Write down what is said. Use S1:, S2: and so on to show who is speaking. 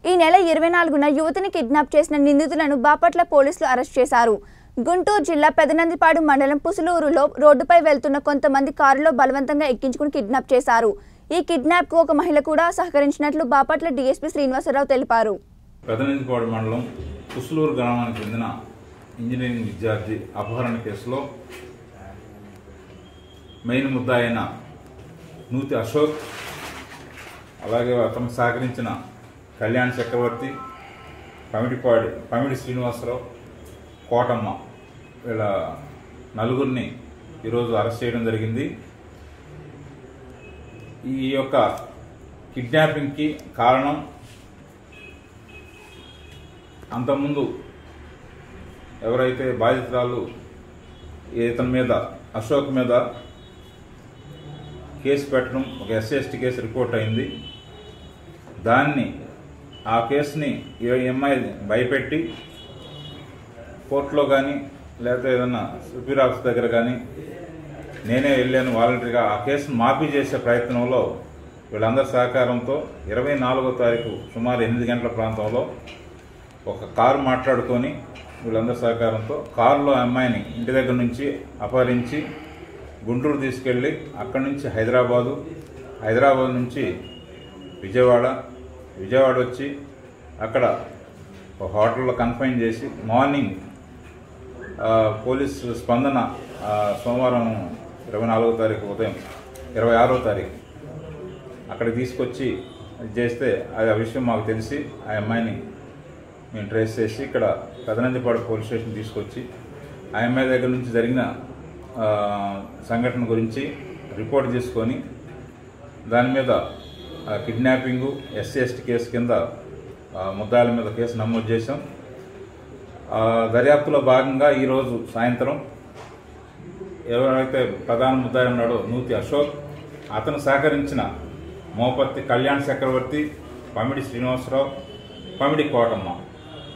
S1: ఈ నెల ఇరవై నాలుగున యువతిని కిడ్నాప్ చేసిన నిందితులను బాపట్ల పోలీసులు అరెస్ట్ చేశారు గుంటూరు జిల్లా పెదనందిపాడు మండలం పుసులూరులో రోడ్డుపై వెళ్తున్న కొంతమంది కారులో బలవంతంగా ఎక్కించుకుని కిడ్నాప్ చేశారు ఈ కిడ్నాప్కు ఒక మహిళ కూడా సహకరించినట్లు బాపట్ల డీఎస్పీ శ్రీనివాసరావు తెలిపారు
S2: పెదనందిపాడు మండలం కుసులూరు గ్రామానికి చెందిన ఇంజనీరింగ్ విద్యార్థి అపహరణ కేసులో మెయిన్ ముద్ద అయిన నూతి అశోక్ అలాగే అతను సహకరించిన కళ్యాణ్ చక్రవర్తి పమిడిపాడి పమిడి శ్రీనివాసరావు కోటమ్మ వీళ్ళ నలుగురిని ఈరోజు అరెస్ట్ చేయడం జరిగింది ఈ యొక్క కిడ్నాపింగ్కి కారణం అంతకుముందు ఎవరైతే బాధితురాలు ఇతని మీద అశోక్ మీద కేసు పెట్టడం ఒక ఎస్సీ ఎస్టీ కేసు రిపోర్ట్ అయింది దాన్ని ఆ కేసుని ఈ అమ్మాయి భయపెట్టి కోర్టులో కానీ లేకపోతే ఏదన్నా సుపీరియర్ ఆఫీస్ దగ్గర కానీ నేనే వెళ్ళాను వాలంటరీగా ఆ కేసును మాఫీ చేసే ప్రయత్నంలో వీళ్ళందరి సహకారంతో ఇరవై నాలుగో తారీఖు సుమారు ఎనిమిది గంటల ప్రాంతంలో ఒక కారు మాట్లాడుకొని వీళ్ళందరి సహకారంతో కారులో అమ్మాయిని ఇంటి దగ్గర నుంచి అపహరించి గుంటూరు తీసుకెళ్ళి అక్కడి నుంచి హైదరాబాదు హైదరాబాద్ నుంచి విజయవాడ విజయవాడ వచ్చి అక్కడ ఒక హోటల్లో కన్ఫైన్ చేసి మార్నింగ్ ఆ, పోలీస్ స్పందన ఆ, సోమవారం ఇరవై నాలుగో తారీఖు ఉదయం ఇరవై ఆరో తారీఖు అక్కడికి తీసుకొచ్చి ఇది చేస్తే అది ఆ విషయం మాకు తెలిసి ఆ అమ్మాయిని మేము ట్రేస్ చేసి ఇక్కడ పెదనందిపాడు పోలీస్ స్టేషన్ తీసుకొచ్చి ఆ అమ్మాయి దగ్గర నుంచి జరిగిన ఆ, సంఘటన గురించి రిపోర్ట్ చేసుకొని దాని మీద ఆ, కిడ్నాపింగు ఎస్సీ ఎస్టీ కేసు కింద ఆ, ముద్దాయిల మీద కేసు నమోదు చేశాం ఆ, దర్యాప్తులో భాగంగా ఈరోజు సాయంత్రం ఎవరైతే ప్రధాన ముద్దాయి ఉన్నాడో నూతి అశోక్ అతను సహకరించిన మోపత్తి కళ్యాణ్ చక్రవర్తి పమిడి శ్రీనివాసరావు పమిడి కోటమ్మ